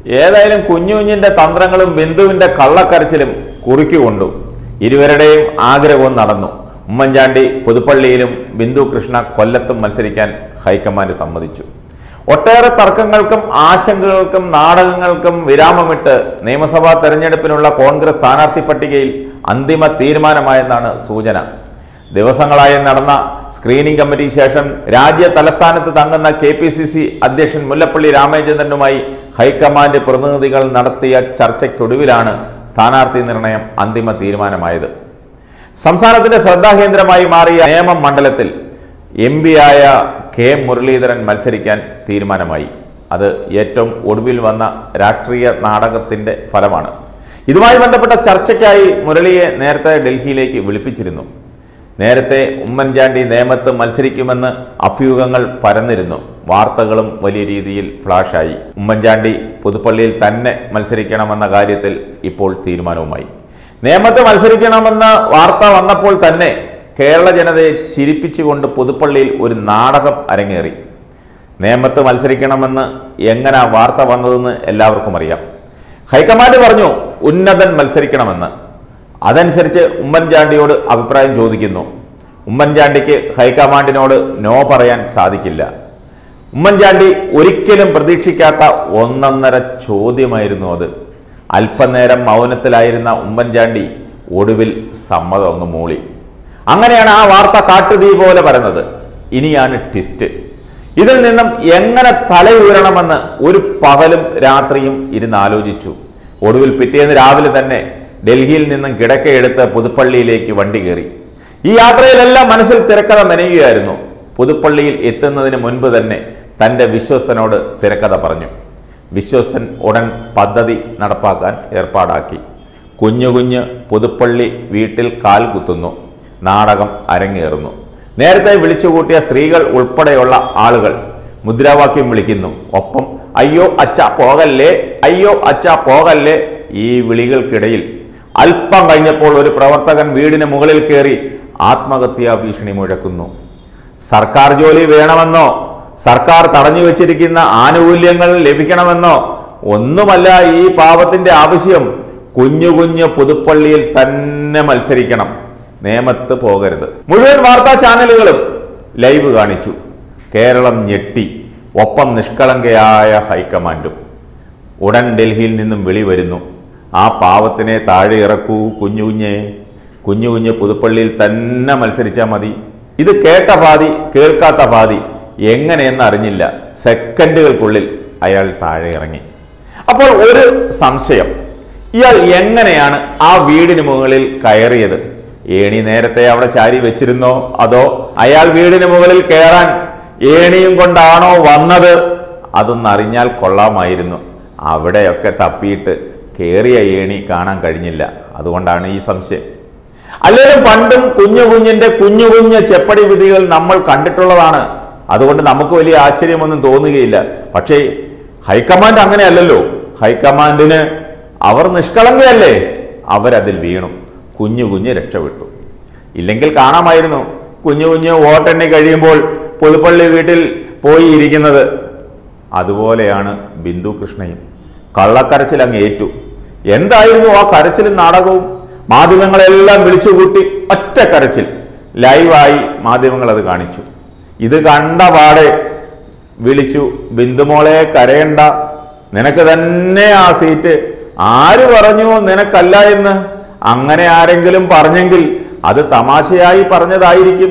ഏതായാലും കുഞ്ഞു കുഞ്ഞിന്റെ തന്ത്രങ്ങളും ബിന്ദുവിന്റെ കള്ളക്കരച്ചിലും കുറുക്കിക്കൊണ്ടു ഇരുവരുടെയും ആഗ്രഹവും നടന്നു ഉമ്മൻചാണ്ടി പുതുപ്പള്ളിയിലും ബിന്ദു കൃഷ്ണ കൊല്ലത്തും മത്സരിക്കാൻ ഹൈക്കമാൻഡ് സമ്മതിച്ചു ഒട്ടേറെ തർക്കങ്ങൾക്കും ആശങ്കകൾക്കും നാടകങ്ങൾക്കും വിരാമമിട്ട് നിയമസഭാ തെരഞ്ഞെടുപ്പിനുള്ള കോൺഗ്രസ് സ്ഥാനാർത്ഥി പട്ടികയിൽ അന്തിമ തീരുമാനമായെന്നാണ് സൂചന ദിവസങ്ങളായി നടന്ന സ്ക്രീനിംഗ് കമ്മിറ്റി ശേഷം രാജ്യ തലസ്ഥാനത്ത് തങ്ങുന്ന കെ പി സി സി അധ്യക്ഷൻ മുല്ലപ്പള്ളി രാമചന്ദ്രനുമായി ഹൈക്കമാൻഡ് പ്രതിനിധികൾ നടത്തിയ ചർച്ചയ്ക്കൊടുവിലാണ് സ്ഥാനാർത്ഥി നിർണയം അന്തിമ തീരുമാനമായത് സംസ്ഥാനത്തിന്റെ ശ്രദ്ധാകേന്ദ്രമായി മാറിയ നേമം മണ്ഡലത്തിൽ എം ആയ കെ മുരളീധരൻ മത്സരിക്കാൻ തീരുമാനമായി അത് ഏറ്റവും ഒടുവിൽ വന്ന രാഷ്ട്രീയ നാടകത്തിന്റെ ഫലമാണ് ഇതുമായി ബന്ധപ്പെട്ട ചർച്ചയ്ക്കായി മുരളിയെ നേരത്തെ ഡൽഹിയിലേക്ക് വിളിപ്പിച്ചിരുന്നു നേരത്തെ ഉമ്മൻചാണ്ടി നേമത്ത് മത്സരിക്കുമെന്ന് അഭ്യൂഹങ്ങൾ പരന്നിരുന്നു വാർത്തകളും വലിയ രീതിയിൽ ഫ്ലാഷായി ഉമ്മൻചാണ്ടി പുതുപ്പള്ളിയിൽ തന്നെ മത്സരിക്കണമെന്ന കാര്യത്തിൽ ഇപ്പോൾ തീരുമാനവുമായി നേമത്ത് മത്സരിക്കണമെന്ന വാർത്ത വന്നപ്പോൾ തന്നെ കേരള ജനതയെ ചിരിപ്പിച്ചുകൊണ്ട് പുതുപ്പള്ളിയിൽ ഒരു നാടകം അരങ്ങേറി നേമത്ത് മത്സരിക്കണമെന്ന് എങ്ങനെ വാർത്ത വന്നതെന്ന് എല്ലാവർക്കും അറിയാം ഹൈക്കമാൻഡ് പറഞ്ഞു ഉന്നതൻ മത്സരിക്കണമെന്ന് അതനുസരിച്ച് ഉമ്മൻചാണ്ടിയോട് അഭിപ്രായം ചോദിക്കുന്നു ഉമ്മൻചാണ്ടിക്ക് ഹൈക്കമാൻഡിനോട് നോ പറയാൻ സാധിക്കില്ല ഉമ്മൻചാണ്ടി ഒരിക്കലും പ്രതീക്ഷിക്കാത്ത ഒന്നൊന്നര ചോദ്യമായിരുന്നു അത് അല്പനേരം മൗനത്തിലായിരുന്ന ഉമ്മൻചാണ്ടി ഒടുവിൽ സമ്മതം ഒന്ന് മൂളി അങ്ങനെയാണ് ആ വാർത്ത കാട്ടുതീ പോലെ പരന്നത് ഇനിയാണ് ട്വിസ്റ്റ് ഇതിൽ നിന്നും എങ്ങനെ തലയുയരണമെന്ന് ഒരു പകലും രാത്രിയും ഇരുന്ന് ആലോചിച്ചു ഒടുവിൽ പിറ്റേന്ന് രാവിലെ തന്നെ ഡൽഹിയിൽ നിന്നും കിടക്കയെടുത്ത് പുതുപ്പള്ളിയിലേക്ക് വണ്ടി കയറി ഈ യാത്രയിലെല്ലാം മനസ്സിൽ തിരക്കഥ മെനയുകയായിരുന്നു പുതുപ്പള്ളിയിൽ എത്തുന്നതിന് മുൻപ് തന്നെ തൻ്റെ വിശ്വസ്തനോട് തിരക്കഥ പറഞ്ഞു വിശ്വസ്തൻ ഉടൻ പദ്ധതി നടപ്പാക്കാൻ ഏർപ്പാടാക്കി കുഞ്ഞു കുഞ്ഞ് പുതുപ്പള്ളി വീട്ടിൽ കാൽ കുത്തുന്നു നാടകം അരങ്ങേറുന്നു നേരത്തെ വിളിച്ചുകൂട്ടിയ സ്ത്രീകൾ ഉൾപ്പെടെയുള്ള ആളുകൾ മുദ്രാവാക്യം വിളിക്കുന്നു ഒപ്പം അയ്യോ അച്ഛ പോകല്ലേ അയ്യോ അച്ഛ പോകല്ലേ ഈ വിളികൾക്കിടയിൽ അല്പം കഴിഞ്ഞപ്പോൾ ഒരു പ്രവർത്തകൻ വീടിന് മുകളിൽ കയറി ആത്മഹത്യാ ഭീഷണി മുഴക്കുന്നു സർക്കാർ ജോലി വേണമെന്നോ സർക്കാർ തടഞ്ഞു വെച്ചിരിക്കുന്ന ആനുകൂല്യങ്ങൾ ലഭിക്കണമെന്നോ ഒന്നുമല്ല ഈ പാവത്തിന്റെ ആവശ്യം കുഞ്ഞു കുഞ്ഞു പുതുപ്പള്ളിയിൽ തന്നെ മത്സരിക്കണം നേമത്ത് പോകരുത് മുഴുവൻ വാർത്താ ചാനലുകളും ലൈവ് കാണിച്ചു കേരളം ഞെട്ടി ഒപ്പം നിഷ്കളങ്കയായ ഹൈക്കമാൻഡും ഉടൻ ഡൽഹിയിൽ നിന്നും വിളി വരുന്നു ആ പാവത്തിനെ താഴെ ഇറക്കൂ കുഞ്ഞു കുഞ്ഞെ കുഞ്ഞു കുഞ്ഞ് പുതുപ്പള്ളിയിൽ തന്നെ മത്സരിച്ചാൽ മതി ഇത് കേട്ട പാതി കേൾക്കാത്ത പാതി എങ്ങനെയെന്ന് അറിഞ്ഞില്ല സെക്കൻഡുകൾക്കുള്ളിൽ അയാൾ താഴെ ഇറങ്ങി അപ്പോൾ ഒരു സംശയം ഇയാൾ എങ്ങനെയാണ് ആ വീടിന് മുകളിൽ കയറിയത് ഏണി നേരത്തെ അവിടെ ചാരി വെച്ചിരുന്നോ അതോ അയാൾ വീടിന് മുകളിൽ കയറാൻ ഏണിയും കൊണ്ടാണോ വന്നത് അതൊന്നറിഞ്ഞാൽ കൊള്ളാമായിരുന്നു അവിടെയൊക്കെ തപ്പിയിട്ട് കേറിയ ഏണി കാണാൻ കഴിഞ്ഞില്ല അതുകൊണ്ടാണ് ഈ സംശയം അല്ലെങ്കിലും പണ്ടും കുഞ്ഞു കുഞ്ഞിന്റെ കുഞ്ഞു കുഞ്ഞ് ചെപ്പടി വിധികൾ നമ്മൾ കണ്ടിട്ടുള്ളതാണ് അതുകൊണ്ട് നമുക്ക് വലിയ ആശ്ചര്യമൊന്നും തോന്നുകയില്ല പക്ഷേ ഹൈക്കമാൻഡ് അങ്ങനെയല്ലല്ലോ ഹൈക്കമാൻഡിന് അവർ നിഷ്കളങ്കയല്ലേ അവരതിൽ വീണു കുഞ്ഞു കുഞ്ഞ് രക്ഷപ്പെട്ടു ഇല്ലെങ്കിൽ കാണാമായിരുന്നു കുഞ്ഞു കുഞ്ഞ് വോട്ടെണ്ണി കഴിയുമ്പോൾ പുതുപ്പള്ളി വീട്ടിൽ പോയി ഇരിക്കുന്നത് അതുപോലെയാണ് ബിന്ദു കൃഷ്ണയും കള്ളക്കരച്ചിൽ അങ്ങ് ഏറ്റു എന്തായിരുന്നു ആ കരച്ചിലും നാടകവും മാധ്യമങ്ങളെല്ലാം വിളിച്ചുകൂട്ടി ഒറ്റ കരച്ചിൽ ലൈവായി മാധ്യമങ്ങൾ അത് കാണിച്ചു ഇത് കണ്ട പാടെ വിളിച്ചു ബിന്ദുമോളെ കരയണ്ട നിനക്ക് തന്നെ ആ സീറ്റ് ആര് പറഞ്ഞു നിനക്കല്ല എന്ന് അങ്ങനെ ആരെങ്കിലും പറഞ്ഞെങ്കിൽ അത് തമാശയായി പറഞ്ഞതായിരിക്കും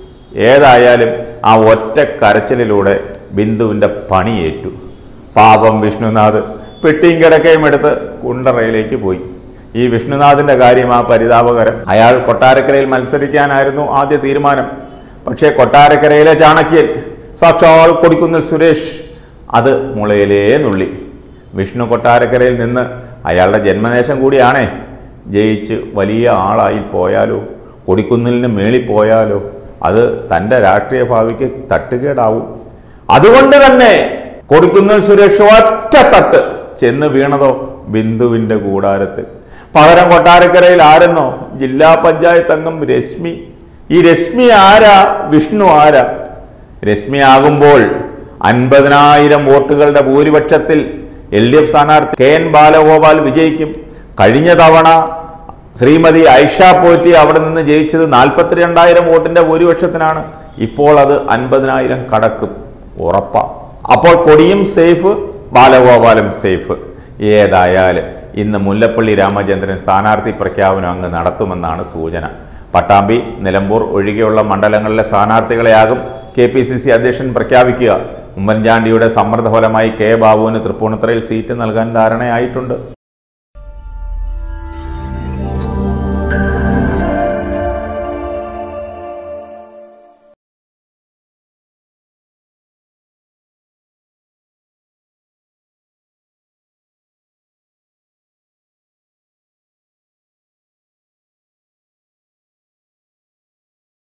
ഏതായാലും ആ ഒറ്റ കരച്ചിലിലൂടെ ബിന്ദുവിൻ്റെ പണിയേറ്റു പാപം വിഷ്ണുനാഥ് പെട്ടിയും കിടക്കയും എടുത്ത് കുണ്ടറയിലേക്ക് പോയി ഈ വിഷ്ണുനാഥിന്റെ കാര്യം ആ പരിതാപകരം അയാൾ കൊട്ടാരക്കരയിൽ മത്സരിക്കാനായിരുന്നു ആദ്യ തീരുമാനം പക്ഷേ കൊട്ടാരക്കരയിലെ ചാണക്യൻ സാക്ഷാൽ കൊടിക്കുന്നിൽ സുരേഷ് അത് മുളയിലേ നുള്ളി വിഷ്ണു കൊട്ടാരക്കരയിൽ നിന്ന് അയാളുടെ ജന്മദേശം കൂടിയാണേ ജയിച്ച് വലിയ ആളായി പോയാലോ കൊടിക്കുന്നിലിന് മേളിൽ പോയാലോ അത് തൻ്റെ രാഷ്ട്രീയ ഭാവിക്ക് തട്ടുകേടാവും അതുകൊണ്ട് തന്നെ കൊടിക്കുന്നിൽ സുരേഷ് ഒറ്റ തട്ട് ചെന്ന് വീണതോ ബിന്ദുവിൻ്റെ കൂടാരത്തിൽ പകരം കൊട്ടാരക്കരയിൽ ആരെന്നോ ജില്ലാ പഞ്ചായത്ത് അംഗം രശ്മി ഈ രശ്മി ആരാ വിഷ്ണു ആരാ രശ്മി ആകുമ്പോൾ അൻപതിനായിരം വോട്ടുകളുടെ ഭൂരിപക്ഷത്തിൽ എൽ ഡി എഫ് സ്ഥാനാർത്ഥി കെ എൻ ബാലഗോപാൽ വിജയിക്കും കഴിഞ്ഞ തവണ ശ്രീമതി ഐഷ പോറ്റി അവിടെ നിന്ന് ജയിച്ചത് നാൽപ്പത്തിരണ്ടായിരം വോട്ടിന്റെ ഭൂരിപക്ഷത്തിനാണ് ഇപ്പോൾ അത് അൻപതിനായിരം കടക്കും ഉറപ്പാ അപ്പോൾ കൊടിയും സേഫ് ബാലഗോപാലും സേഫ് ഏതായാലും ഇന്ന് മുല്ലപ്പള്ളി രാമചന്ദ്രൻ സ്ഥാനാർത്ഥി പ്രഖ്യാപനം അങ്ങ് നടത്തുമെന്നാണ് സൂചന പട്ടാമ്പി നിലമ്പൂർ ഒഴികെയുള്ള മണ്ഡലങ്ങളിലെ സ്ഥാനാർത്ഥികളെയാകും കെ പി സി സി അധ്യക്ഷൻ പ്രഖ്യാപിക്കുക ഉമ്മൻചാണ്ടിയുടെ സമ്മർദ്ദഫലമായി കെ ബാബുവിന് തൃപ്പൂണിത്തറയിൽ സീറ്റ് നൽകാൻ ധാരണയായിട്ടുണ്ട്